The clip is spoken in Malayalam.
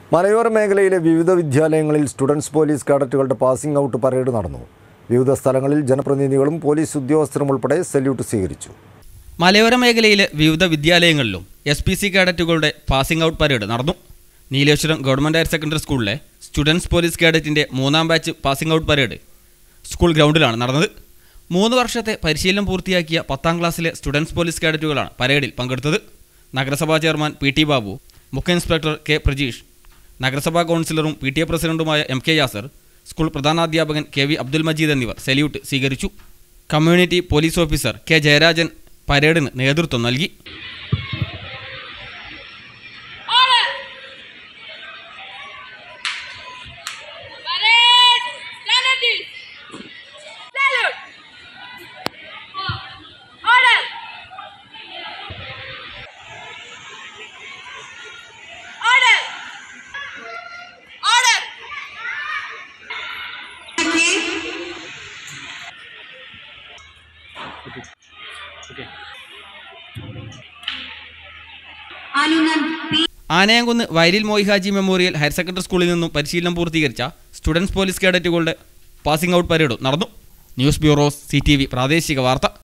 മലയോര മേഖലയിലെ വിവിധ വിദ്യാലയങ്ങളിൽ സ്റ്റുഡൻസ് പോലീസ് കേഡറ്റുകളുടെ പാസിംഗ് ഔട്ട് പരേഡ് നടന്നു വിവിധ സ്ഥലങ്ങളിൽ ജനപ്രതിനിധികളും പോലീസ് ഉദ്യോഗസ്ഥരും ഉൾപ്പെടെ സല്യൂട്ട് സ്വീകരിച്ചു മലയോര മേഖലയിലെ വിവിധ വിദ്യാലയങ്ങളിലും എസ് പി സി കേഡറ്റുകളുടെ പാസിംഗ് ഔട്ട് പരേഡ് നടന്നു നീലേശ്വരം ഗവൺമെൻറ് ഹയർ സെക്കൻഡറി സ്കൂളിലെ സ്റ്റുഡൻസ് പോലീസ് കേഡറ്റിൻ്റെ മൂന്നാം batch passing out parade school ഗ്രൗണ്ടിലാണ് നടന്നത് മൂന്ന് വർഷത്തെ പരിശീലനം പൂർത്തിയാക്കിയ പത്താം ക്ലാസ്സിലെ സ്റ്റുഡൻസ് പോലീസ് കേഡറ്റുകളാണ് പരേഡിൽ പങ്കെടുത്തത് നഗരസഭാ ചെയർമാൻ പി ടി ബാബു മുഖ്യ ഇൻസ്പെക്ടർ കെ പ്രജീഷ് നഗരസഭാ കൗൺസിലറും പി ടി എ പ്രസിഡന്റുമായ എം കെ യാസർ സ്കൂൾ പ്രധാനാധ്യാപകൻ കെ വി അബ്ദുൽ മജീദ് എന്നിവർ സല്യൂട്ട് സ്വീകരിച്ചു community police officer K Jayarajan പരേഡിന് നേതൃത്വം നൽകി Order! Parade! Stand at this! Salute! Order! Order! Order! Anayamkunnu വയലിൽ മോയിഹാജി മെമ്മോറിയൽ ഹയർ സെക്കൻഡറി സ്കൂളിൽ നിന്നും പരിശീലനം പൂർത്തീകരിച്ച സ്റ്റുഡൻസ് പോലീസ് കേഡറ്റുകളുടെ പാസിംഗ് ഔട്ട് പരേഡും നടന്നു ന്യൂസ് ബ്യൂറോ സി പ്രാദേശിക വാർത്ത